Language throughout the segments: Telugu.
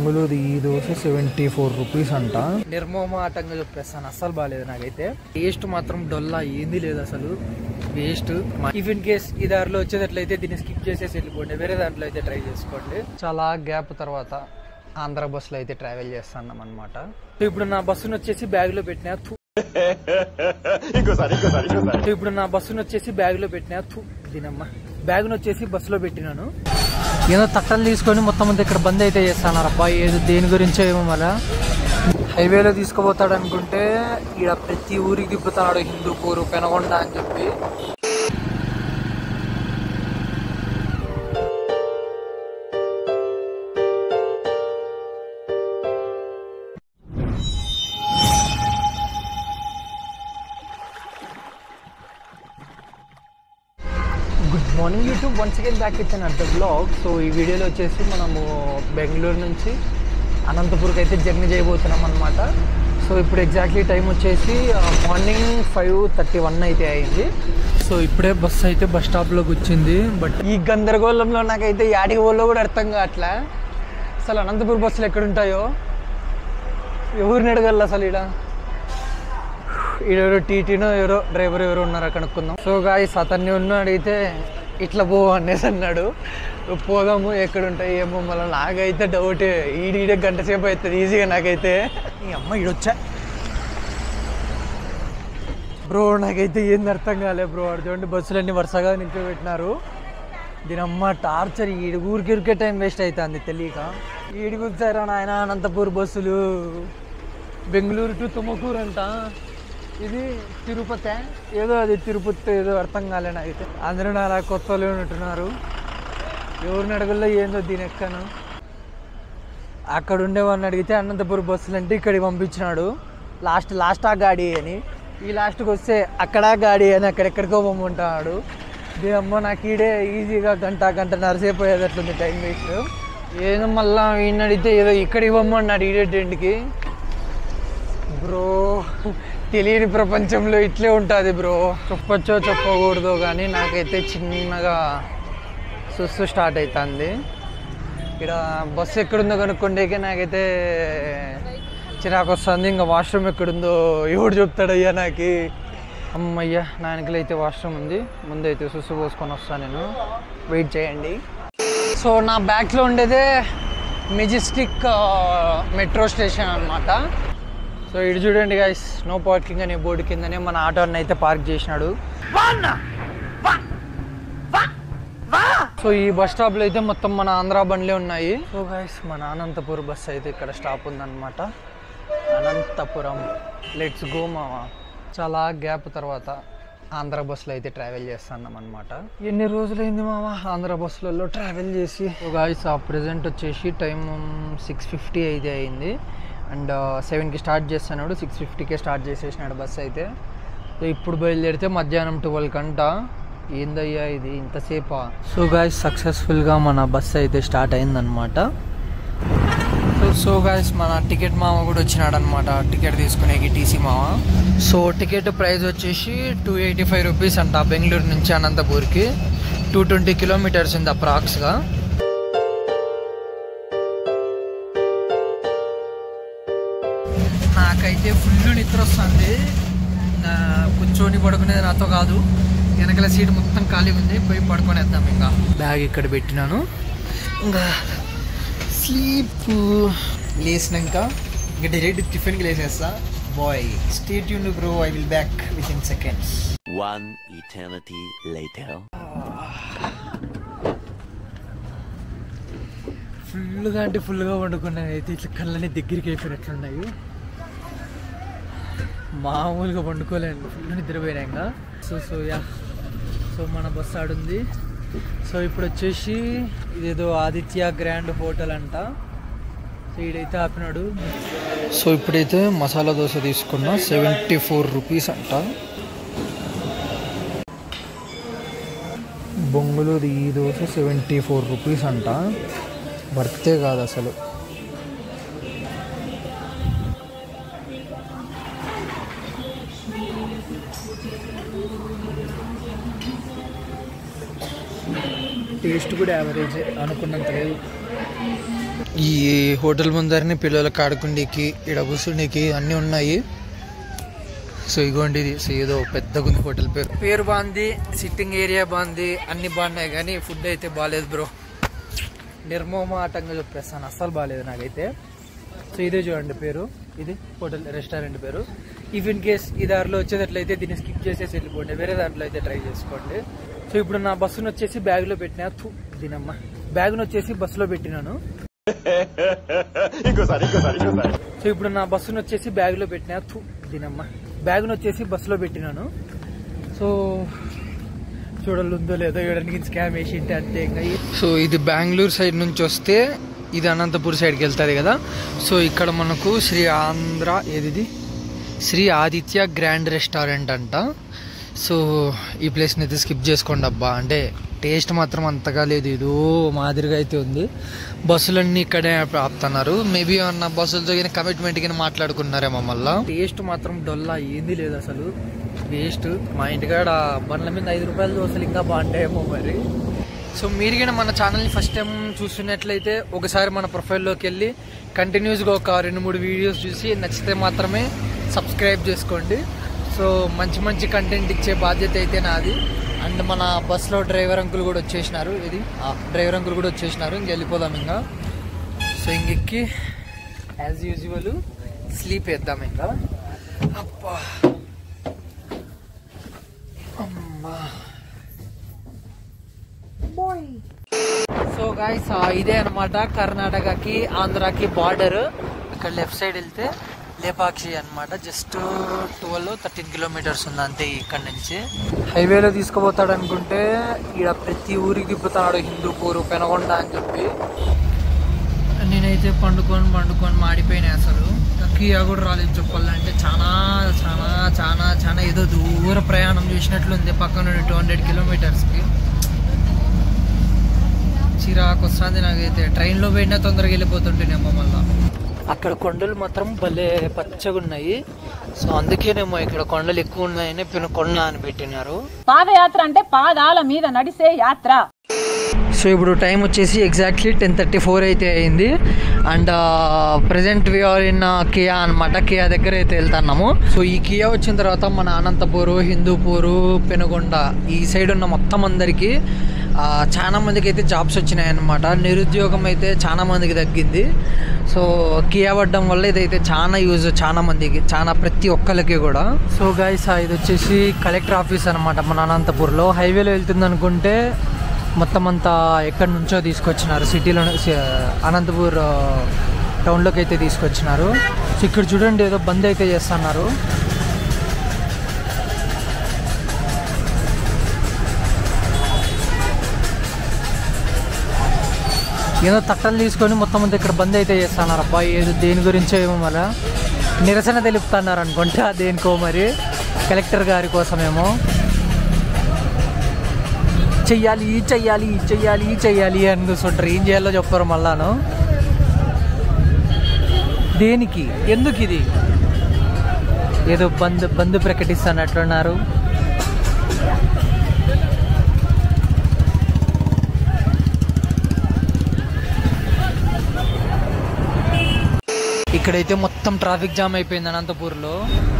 బొంగులు ఈ దోశ సెవెంటీ ఫోర్ రూపీస్ అంట నిర్మోమాటంగా చెప్పేస్తాను అస్సలు బాగాలేదు నాకైతే టేస్ట్ మాత్రం డొల్లా ఏంది లేదు అసలు వేస్ట్ ఇఫ్ ఇన్ కేస్ ఈ దారిలో వచ్చేటట్లయితే దీన్ని స్కిప్ చేసేసి వెళ్ళిపోండి వేరే దాంట్లో అయితే ట్రై చేసుకోండి చాలా గ్యాప్ తర్వాత ఆంధ్ర బస్సులో అయితే ట్రావెల్ చేస్తున్నాం అనమాట ఇప్పుడు నా బస్సును వచ్చేసి బ్యాగ్ లో పెట్టినా థు. సో ఇప్పుడు నా బస్సును వచ్చేసి బ్యాగ్ లో పెట్టినా థు, దీనమ్మా బ్యాగ్ వచ్చేసి బస్సులో పెట్టినాను ఏదో తట్టలు తీసుకొని మొత్తం అంతా ఇక్కడ బంద్ అయితే చేస్తాను అబ్బా ఏదో దేని గురించో ఏమో మళ్ళా హైవేలో తీసుకుపోతాడు అనుకుంటే ఈడ ప్రతి ఊరికి తిప్పుతున్నాడు హిందూపూర్ పెనగొండ అని చెప్పి good morning YouTube once again back with at the blog so ఈ వీడియోలో వచ్చేసి మనము బెంగళూరు నుంచి అనంతపూర్కి అయితే జర్నీ చేయబోతున్నాం అనమాట సో ఇప్పుడు ఎగ్జాక్ట్లీ టైం వచ్చేసి మార్నింగ్ ఫైవ్ థర్టీ వన్ అయితే అయింది సో ఇప్పుడే బస్ అయితే బస్ స్టాప్లోకి వచ్చింది బట్ ఈ గందరగోళంలో నాకైతే యాడికి పోలో కూడా అర్థం కావట్లే అసలు అనంతపూర్ బస్సులు ఎక్కడుంటాయో ఎవరిని అడగల అసలు ఇక్కడ ఈడెవరో టీటీనో ఎవరో డ్రైవర్ ఎవరో ఉన్నారో కనుక్కుందాం సో గాయస్ అతన్ని ఉన్న అడిగితే ఇట్లా పో అనేసి అన్నాడు పోదాము ఎక్కడ ఉంటాయి ఏమో మళ్ళీ నాకైతే డౌట్ ఈడీడే గంట సేపు అవుతుంది ఈజీగా నాకైతే ఈ అమ్మ ఈడొచ్చా బ్రో నాకైతే ఏంది అర్థం కాలే బ్రో అటు చూడండి బస్సులన్నీ వరుసగా నిల్చోబెట్టినారు దీని అమ్మ టార్చర్ ఈడు ఊరికి ఊరికే టైం వేస్ట్ అవుతుంది తెలియక ఈడి కూర్చారా నాయన అనంతపూర్ బస్సులు బెంగళూరు టు తుమ్మకూరు అంట ఇది తిరుపతి ఏదో అది తిరుపతి ఏదో అర్థం కాలే నాకైతే అందరూ నా అలా కొత్త వాళ్ళు ఉంటున్నారు ఎవరిని అడగల్లో ఏందో దీని ఎక్కను అక్కడ ఉండేవాడిని అడిగితే అనంతపురం బస్సులు అంటే ఇక్కడికి పంపించినాడు లాస్ట్ లాస్ట్ ఆ గాడి అని ఈ లాస్ట్కి వస్తే అక్కడ గాడి అని అక్కడెక్కడికో పంపుంటాడు దీని అమ్మ నాకు ఈడే ఈజీగా గంట గంట నరసేపోయేది అట్లుంది టైం వేస్ట్ ఏదో మళ్ళా ఈయన అడిగితే ఏదో ఇక్కడికి పంపన్నాడు ఈడే టెంట్కి బ్రో తెలియని ప్రపంచంలో ఇట్లే ఉంటుంది బ్రో చెప్పచ్చో చెప్పకూడదో కానీ నాకైతే చిన్నగా సుస్సు స్టార్ట్ అవుతుంది ఇక్కడ బస్సు ఎక్కడుందో కనుక్కుండేకే నాకైతే చిరాకు వస్తుంది ఇంకా వాష్రూమ్ ఎక్కడుందో ఎవడు చెప్తాడయ్యా నాకు అమ్మయ్యా నా వెనకలో అయితే వాష్రూమ్ ఉంది ముందైతే సుస్సు పోసుకొని వస్తాను నేను వెయిట్ చేయండి సో నా బ్యాక్లో ఉండేదే మెజెస్టిక్ మెట్రో స్టేషన్ అన్నమాట సో ఇటు చూడండి గైస్ నో పార్కింగ్ అనే బోర్డు కిందనే మన ఆటోని అయితే పార్క్ చేసినాడు సో ఈ బస్ స్టాప్ లో అయితే మొత్తం మన ఆంధ్ర బండ్లే ఉన్నాయి సో గైస్ మన అనంతపురం బస్ అయితే ఇక్కడ స్టాప్ ఉందన్నమాట అనంతపురం లెట్స్ గో మావా చాలా గ్యాప్ తర్వాత ఆంధ్ర బస్సులో అయితే ట్రావెల్ చేస్తున్నాం అనమాట ఎన్ని రోజులైంది మావా ఆంధ్ర బస్సులలో ట్రావెల్ చేసి గాయస్ ఆ ప్రెసెంట్ వచ్చేసి టైం సిక్స్ ఫిఫ్టీ అయితే అయింది అండ్ సెవెన్కి స్టార్ట్ చేస్తున్నాడు సిక్స్ ఫిఫ్టీకే స్టార్ట్ చేసేసినాడు బస్ అయితే సో ఇప్పుడు బయలుదేరితే మధ్యాహ్నం ట్వెల్వ్ కంట ఏందయ్యా ఇది ఇంతసేపా సో గాయస్ సక్సెస్ఫుల్గా మన బస్ అయితే స్టార్ట్ అయిందనమాట సో సో గాయస్ మన టికెట్ మామ కూడా వచ్చినాడు అనమాట టికెట్ తీసుకునేకి టీసీ మామ సో టికెట్ ప్రైస్ వచ్చేసి టూ ఎయిటీ ఫైవ్ రూపీస్ అంట బెంగళూరు నుంచి అనంతపూర్కి టూ ట్వంటీ కిలోమీటర్స్ ఉంది అప్రాక్స్గా నాకైతే ఫుల్ నిద్ర వస్తుంది నా కూర్చొని పడుకునేది నాతో కాదు వెనకల సీట్ మొత్తం ఖాళీ ఉంది పోయి పడుకొనేద్దాం ఇంకా బ్యాగ్ ఇక్కడ పెట్టినాను ఇంకా స్లీప్ లేసినాక ఇంకా డైరెక్ట్ టిఫిన్కి లేసేస్తా బాయ్ స్టేట్ యూన్ bro I will back within seconds One eternity later. ఫుల్గా అంటే ఫుల్గా వండుకున్నాయి అయితే ఇట్లా కళ్ళని దగ్గరికి అయిపోయినట్లున్నాయి మామూలుగా వండుకోలేను ఫుల్ నిద్రపోయినా ఇంకా సో సో యా సో మన బస్ ఆడుంది సో ఇప్పుడు వచ్చేసి ఇదేదో ఆదిత్య గ్రాండ్ హోటల్ అంట సో ఈడైతే ఆపినాడు సో ఇప్పుడైతే మసాలా దోశ తీసుకున్నా సెవెంటీ ఫోర్ రూపీస్ అంట బొంగులు ఈ దోశ సెవెంటీ ఫోర్ రూపీస్ అంట వర్తే కాదు అసలు టేస్ట్ కూడా యావరేజ్ అనుకున్నంత లేదు ఈ హోటల్ ముందరనే పిల్లలకు ఆడుకుండేకి ఇక్కడ కూర్చుండేకి అన్నీ ఉన్నాయి సో ఇగోండి ఇది సో ఏదో పెద్దగా ఉంది హోటల్ పేరు పేరు బాగుంది సిట్టింగ్ ఏరియా బాగుంది అన్ని బాగున్నాయి కానీ ఫుడ్ అయితే బాగాలేదు బ్రో నిర్మోమాటంగా చెప్పేస్తాను అస్సలు బాగాలేదు నాకైతే సో ఇదే చూడండి పేరు ఇది హోటల్ రెస్టారెంట్ పేరు ఇఫ్ ఇన్ కేస్ ఈ దారిలో వచ్చేటట్లయితే దీన్ని స్కిప్ చేసేసి వెళ్ళిపోండి వేరే దాంట్లో అయితే ట్రై చేసుకోండి సో ఇప్పుడు నా బస్సును వచ్చేసి బ్యాగ్లో పెట్టినా థు, దీనమ్మ బ్యాగ్ను వచ్చేసి బస్సులో పెట్టినాను సో ఇప్పుడు నా బస్సును వచ్చేసి బ్యాగ్లో పెట్టినా థు, దీనమ్మ బ్యాగ్ను వచ్చేసి బస్సులో పెట్టినాను సో చూడాలి ఉందో లేదో ఇవ్వడానికి స్కామ్ వేసి ఉంటే అంతే ఇంకా సో ఇది బెంగళూరు సైడ్ నుంచి వస్తే ఇది అనంతపూర్ సైడ్కి వెళ్తుంది కదా సో ఇక్కడ మనకు శ్రీ ఆంధ్ర ఏది ఇది? శ్రీ ఆదిత్య గ్రాండ్ రెస్టారెంట్ అంట సో ఈ ప్లేస్ని అయితే స్కిప్ చేసుకోండి అబ్బా అంటే టేస్ట్ మాత్రం అంతగా లేదు ఏదో మాదిరిగా అయితే ఉంది బస్సులన్నీ ఇక్కడే ఆపుతున్నారు మేబీ అన్న బస్సులతో కానీ కమిట్మెంట్ కింద మాట్లాడుకున్నారేమో మళ్ళా టేస్ట్ మాత్రం డొల్లా ఏంది లేదు అసలు వేస్ట్ మా ఇంటికాడ బండ్ల మీద ఐదు రూపాయల దోశలు ఇంకా బాగుంటాయేమో మరి సో మీరు కానీ మన ఛానల్ని ఫస్ట్ టైం చూస్తున్నట్లయితే ఒకసారి మన ప్రొఫైల్లోకి వెళ్ళి కంటిన్యూస్గా ఒక రెండు మూడు వీడియోస్ చూసి నచ్చితే మాత్రమే సబ్స్క్రైబ్ చేసుకోండి సో మంచి మంచి కంటెంట్ ఇచ్చే బాధ్యత అయితే నాది అండ్ మన బస్లో డ్రైవర్ అంకుల్ కూడా వచ్చేసినారు ఇది డ్రైవర్ అంకుల్ కూడా వచ్చేసినారు ఇంక వెళ్ళిపోదాం ఇంకా సో ఇంకెక్కి యాజ్ యూజువల్ స్లీప్ వేద్దాం ఇంకా అబ్బా అమ్మా సో గాయస్ ఇదే అనమాట కర్ణాటకకి ఆంధ్రాకి బార్డర్ ఇక్కడ లెఫ్ట్ సైడ్ వెళ్తే లేపాక్షి అన్నమాట జస్ట్ ట్వెల్వ్ థర్టీన్ కిలోమీటర్స్ ఉంది అంతే ఇక్కడ నుంచి హైవేలో తీసుకుపోతాడు అనుకుంటే ఇక్కడ ప్రతి ఊరికి తిప్పుతున్నాడు హిందూపూర్ పెనగొండ అని చెప్పి నేనైతే పండుకొని పండుకొని మాడిపోయినాయి అసలు కియా కూడా రాలేదు చెప్పాలంటే చాలా చాలా చాలా చాలా ఏదో దూర ప్రయాణం చేసినట్లుంది పక్కన టూ హండ్రెడ్ కిలోమీటర్స్కి చిరాకు వస్తుంది నాకైతే ట్రైన్లో పోయినా తొందరగా వెళ్ళిపోతుంటేనేమో మళ్ళా అక్కడ కొండలు మాత్రం భలే పచ్చగా ఉన్నాయి సో అందుకేనేమో ఇక్కడ కొండలు ఎక్కువ ఉన్నాయని పెనుకొండ అని పెట్టినారు పాదయాత్ర అంటే పాదాల మీద నడిసే యాత్ర సో ఇప్పుడు టైం వచ్చేసి ఎగ్జాక్ట్లీ టెన్ థర్టీ ఫోర్ అయితే అయింది and present we are in Kia అనమాట కియా దగ్గర అయితే వెళ్తున్నాము సో ఈ కియా వచ్చిన తర్వాత మన అనంతపూరు హిందూపూరు పెనుగొండ ఈ సైడ్ ఉన్న మొత్తం అందరికీ ఆ, చాలా మందికి అయితే జాబ్స్ వచ్చినాయి అనమాట నిరుద్యోగం అయితే చాలా మందికి తగ్గింది సో కియా పడ్డం వల్ల ఇదైతే చాలా యూజ్ చాలా మందికి చాలా ప్రతి ఒక్కరికి కూడా సో గైస్ ఇది వచ్చేసి కలెక్టర్ ఆఫీస్ అనమాట మన అనంతపూర్లో హైవేలో వెళ్తుంది అనుకుంటే మొత్తం అంతా ఎక్కడి నుంచో తీసుకొచ్చినారు సిటీలో అనంతపూర్ ఆ, టౌన్లోకి అయితే తీసుకొచ్చినారు సో ఇక్కడ చూడండి ఏదో బంద్ అయితే చేస్తున్నారు ఏదో తట్టలు తీసుకొని మొత్తం అంతా ఇక్కడ బంద్ అయితే చేస్తున్నారు అబ్బాయి ఏదో దేని గురించో ఏమో మళ్ళా నిరసన తెలుపుతున్నారు అనుకుంటా దేనికో మరి కలెక్టర్ గారి కోసమేమో చెయ్యాలి ఈ చెయ్యాలి ఈ చెయ్యాలి ఈ చెయ్యాలి అని కూర్చుంటారు ఏం చేయాలో చెప్పారు మళ్ళాను దేనికి ఎందుకు ఇది ఏదో బంద్ బంద్ ప్రకటిస్తున్నట్లున్నారు ఇక్కడైతే మొత్తం ట్రాఫిక్ జామ్ అయిపోయింది అనంతపూర్లో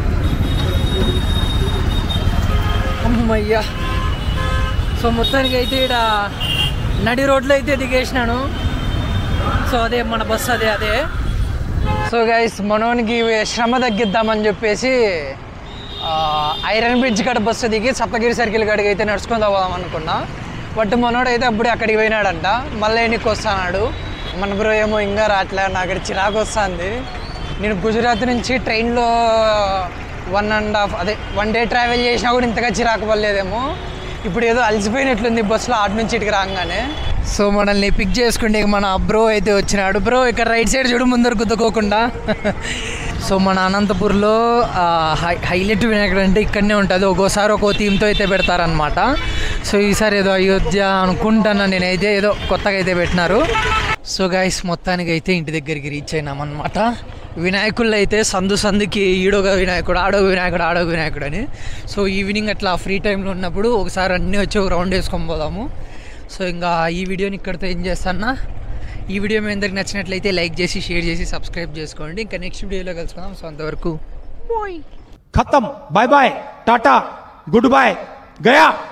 అమ్మయ్యా సో మొత్తానికి అయితే ఇక్కడ నడి రోడ్లో అయితే దిగేసినాను సో అదే మన బస్ అదే అదే సో గైస్ మనోనికి శ్రమ తగ్గిద్దామని చెప్పేసి ఆ, ఐరన్ బ్రిడ్జ్ కాడ బస్సు దిగి సప్తగిరి సర్కిల్ కాడికి అయితే నడుచుకొని పోదాం అనుకున్నా బట్ మనోడు అయితే అప్పుడే అక్కడికి పోయినాడంట మళ్ళీ ఎన్నికి వస్తాడు మన బ్రో ఏమో ఇంకా రావట్లే నాకు ఇక్కడ చిరాకు వస్తుంది నేను గుజరాత్ నుంచి ట్రైన్లో వన్ అండ్ హాఫ్ అదే వన్ డే ట్రావెల్ చేసినా కూడా ఇంతగా చిరాకు పడలేదేమో ఇప్పుడు ఏదో అలసిపోయినట్లుంది బస్సులో ఆటు నుంచి ఇటుకి రాగానే సో మనల్ని పిక్ చేసుకుంటే మన బ్రో అయితే వచ్చినాడు బ్రో ఇక్కడ రైట్ సైడ్ చూడు ముందర గుద్దుకోకుండా సో మన అనంతపూర్లో ఆ, హై హైలైట్ వినాయకుడు అంటే ఇక్కడనే ఉంటుంది ఒక్కోసారి ఒక్కో థీమ్తో అయితే పెడతారనమాట సో ఈసారి ఏదో అయోధ్య అనుకుంటాను నేనైతే ఏదో కొత్తగా అయితే పెట్టినారు సో గైస్ మొత్తానికి అయితే ఇంటి దగ్గరికి రీచ్ అయినామన్నమాట వినాయకుళ్ళు అయితే సందు సందుకి ఈడొక వినాయకుడు ఆడొక వినాయకుడు ఆడొక వినాయకుడు అని సో ఈవినింగ్ అట్లా ఫ్రీ టైంలో ఉన్నప్పుడు ఒకసారి అన్నీ వచ్చి ఒక రౌండ్ వేసుకొని పోదాము సో ఇంకా ఈ వీడియోని ఇక్కడితో ఏం చేస్తానా ఈ వీడియో మీ అందరికి నచ్చినట్లయితే లైక్ చేసి షేర్ చేసి సబ్స్క్రైబ్ చేసుకోండి ఇంకా నెక్స్ట్ వీడియోలో కలుసుకుందాం సో అంతవరకు खत्म bye bye tata goodbye गया